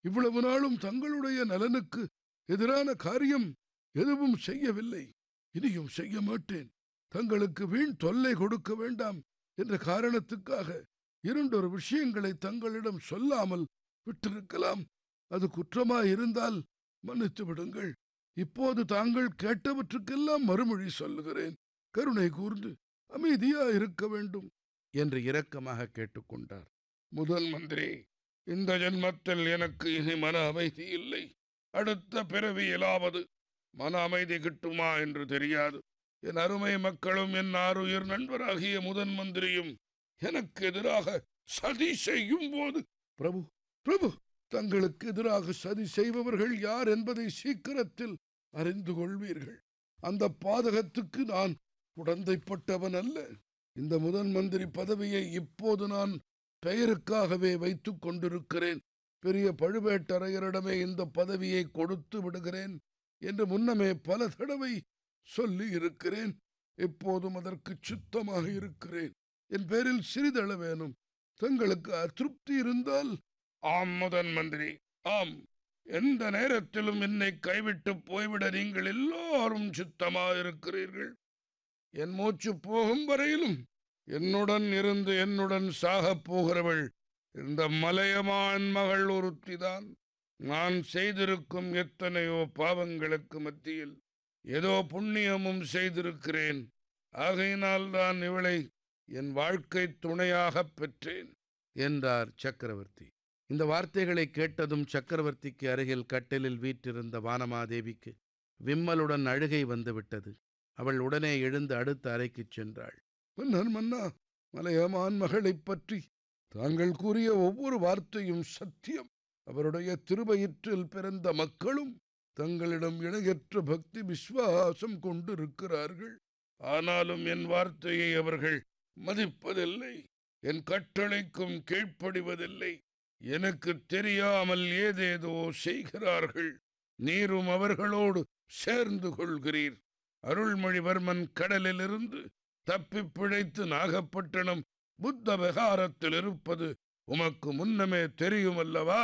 இவ்வளவு நாளும் தங்களுடைய நலனுக்கு எதிரான காரியம் எதுவும் செய்யவில்லை இனியும் செய்ய மாட்டேன் தங்களுக்கு வீண் தொல்லை கொடுக்க வேண்டாம் என்ற காரணத்துக்காக இரண்டொரு விஷயங்களை தங்களிடம் சொல்லாமல் விட்டிருக்கலாம் அது குற்றமாயிருந்தால் மன்னித்து விடுங்கள் இப்போது தாங்கள் கேட்டவற்றுக்கெல்லாம் மறுமொழி சொல்லுகிறேன் கருணை கூர்ந்து அமைதியா இருக்க வேண்டும் என்று இரக்கமாக கேட்டுக்கொண்டார் முதல் மந்திரி இந்த ஜென்மத்தில் எனக்கு இனி மன அமைதி இல்லை அடுத்த பிறவியிலாவது மன அமைதி கிட்டுமா என்று தெரியாது என் அருமை மக்களும் என் ஆறுயிர் நண்பராகிய முதன் மந்திரியும் எனக்கு எதிராக சதி செய்யும் போது பிரபு பிரபு தங்களுக்கு எதிராக சதி செய்பவர்கள் யார் என்பதை சீக்கிரத்தில் அறிந்து கொள்வீர்கள் அந்த பாதகத்துக்கு நான் உடந்தைப்பட்டவன் அல்ல இந்த முதன் மந்திரி பதவியை இப்போது நான் பெயருக்காகவே வைத்துக் கொண்டிருக்கிறேன் பெரிய பழுவேட்டரையரிடமே இந்த பதவியை கொடுத்து விடுகிறேன் என்று முன்னமே பல தடவை சொல்லி இருக்கிறேன் இப்போதும் அதற்கு சுத்தமாக இருக்கிறேன் என் பேரில் சிறிதளவேனும் தங்களுக்கு அதிருப்தி இருந்தால் ஆம் முதன் மந்திரி ஆம் எந்த நேரத்திலும் என்னை கைவிட்டு போய்விட நீங்கள் எல்லோரும் சுத்தமாயிருக்கிறீர்கள் என் மூச்சு போகும் வரையிலும் என்னுடன் இருந்து என்னுடன் சாகப் போகிறவள் இந்த மலையமான் மகள் ஒருத்திதான் நான் செய்திருக்கும் எத்தனையோ பாவங்களுக்கு மத்தியில் ஏதோ புண்ணியமும் செய்திருக்கிறேன் ஆகையினால் தான் இவளை என் வாழ்க்கை துணையாகப் பெற்றேன் என்றார் சக்கரவர்த்தி இந்த வார்த்தைகளை கேட்டதும் சக்கரவர்த்திக்கு அருகில் கட்டிலில் வீற்றிருந்த வானமாதேவிக்கு விம்மலுடன் அழுகை வந்துவிட்டது அவள் உடனே எழுந்து அடுத்த அறைக்குச் சென்றாள் மன்னர் மன்னா மலையமான் மகளைப் பற்றி தாங்கள் கூறிய ஒவ்வொரு வார்த்தையும் சத்தியம் அவருடைய திருவயிற்றில் பிறந்த மக்களும் தங்களிடம் இணையற்ற பக்தி விசுவாசம் கொண்டிருக்கிறார்கள் ஆனாலும் என் வார்த்தையை அவர்கள் மதிப்பதில்லை என் கட்டளைக்கும் கீழ்ப்படிவதில்லை எனக்கு தெரியாமல் ஏதேதோ செய்கிறார்கள் நீரும் அவர்களோடு சேர்ந்து கொள்கிறீர் அருள்மொழிவர்மன் கடலிலிருந்து தப்பிப் பிழைத்து நாகப்பட்டினம் புத்த விகாரத்தில் இருப்பது உமக்கு முன்னமே தெரியுமல்லவா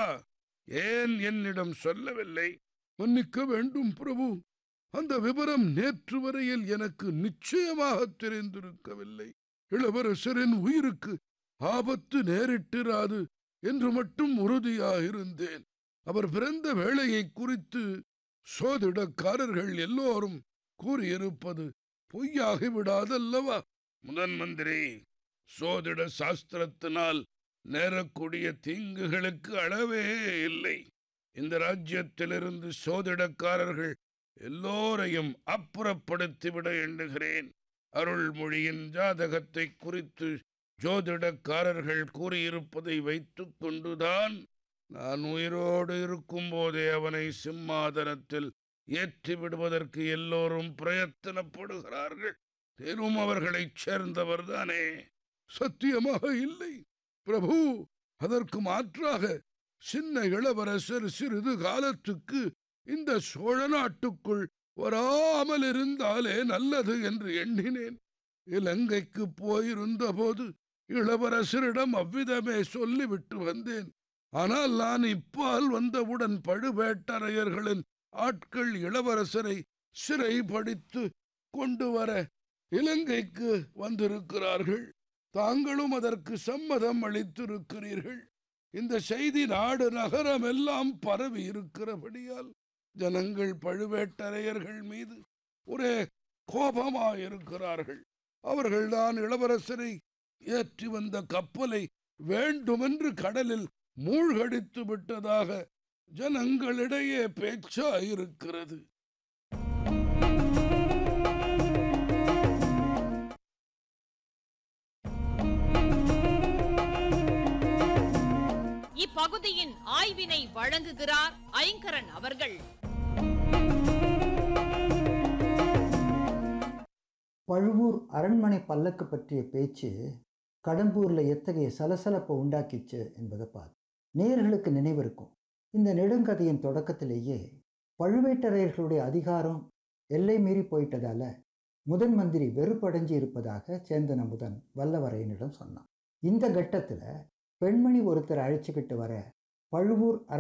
ஏன் என்னிடம் சொல்லவில்லை மன்னிக்க வேண்டும் பிரபு அந்த விவரம் நேற்று வரையில் எனக்கு நிச்சயமாக தெரிந்திருக்கவில்லை இளவரசரின் உயிருக்கு ஆபத்து நேரிட்டிராது என்று மட்டும் உறுதியாயிருந்தேன் அவர் பிறந்த வேளையை குறித்து சோதிடக்காரர்கள் எல்லோரும் கூறியிருப்பது பொய்யாகி விடாதல்லவா முதன் மந்திரி சோதிட சாஸ்திரத்தினால் நேரக்கூடிய தீங்குகளுக்கு அளவே இல்லை இந்த ராஜ்யத்திலிருந்து சோதிடக்காரர்கள் எல்லோரையும் அப்புறப்படுத்திவிட எண்ணுகிறேன் அருள்மொழியின் ஜாதகத்தை குறித்து ஜோதிடக்காரர்கள் கூறியிருப்பதை வைத்துக் கொண்டுதான் நான் உயிரோடு இருக்கும்போதே அவனை சிம்மாதனத்தில் ஏற்றி விடுவதற்கு எல்லோரும் பிரயத்தனப்படுகிறார்கள் பெரும் அவர்களைச் சேர்ந்தவர்தானே சத்தியமாக இல்லை பிரபு அதற்கு மாற்றாக சின்ன இளவரசர் சிறிது காலத்துக்கு இந்த சோழ நாட்டுக்குள் வராமல் இருந்தாலே நல்லது என்று எண்ணினேன் இலங்கைக்கு போயிருந்த போது இளவரசரிடம் அவ்விதமே சொல்லிவிட்டு வந்தேன் ஆனால் நான் இப்பால் வந்தவுடன் பழுவேட்டரையர்களின் ஆட்கள் இளவரசரை சிறைப்படுத்து கொண்டு வர இலங்கைக்கு வந்திருக்கிறார்கள் தாங்களும் அதற்கு சம்மதம் அளித்திருக்கிறீர்கள் இந்த செய்தி நாடு நகரம் எல்லாம் பரவி இருக்கிறபடியால் ஜனங்கள் பழுவேட்டரையர்கள் மீது ஒரே கோபமாயிருக்கிறார்கள் அவர்கள்தான் இளவரசரை ஏற்றி வந்த கப்பலை வேண்டுமென்று கடலில் மூழ்கடித்து விட்டதாக ஜனங்களிடையே பேச்சாயிருக்கிறது இப்பகுதியின் ஆய்வினை வழங்குகிறார் ஐங்கரன் அவர்கள் பழுவூர் அரண்மனை பல்லக்கு பற்றிய பேச்சு கடம்பூரில் எத்தகைய சலசலப்பை உண்டாக்கிச்சு என்பதை பார்த்து நேர்களுக்கு நினைவிருக்கும் இந்த நெடுங்கதையின் தொடக்கத்திலேயே பழுவேட்டரையர்களுடைய அதிகாரம் எல்லை மீறி போயிட்டதால முதன் மந்திரி வெறுப்படைஞ்சு இருப்பதாக சேந்தன முதன் வல்லவரையனிடம் சொன்னான் இந்த கட்டத்தில் பெண்மணி ஒருத்தர் அழைச்சிக்கிட்டு வர பழுவூர்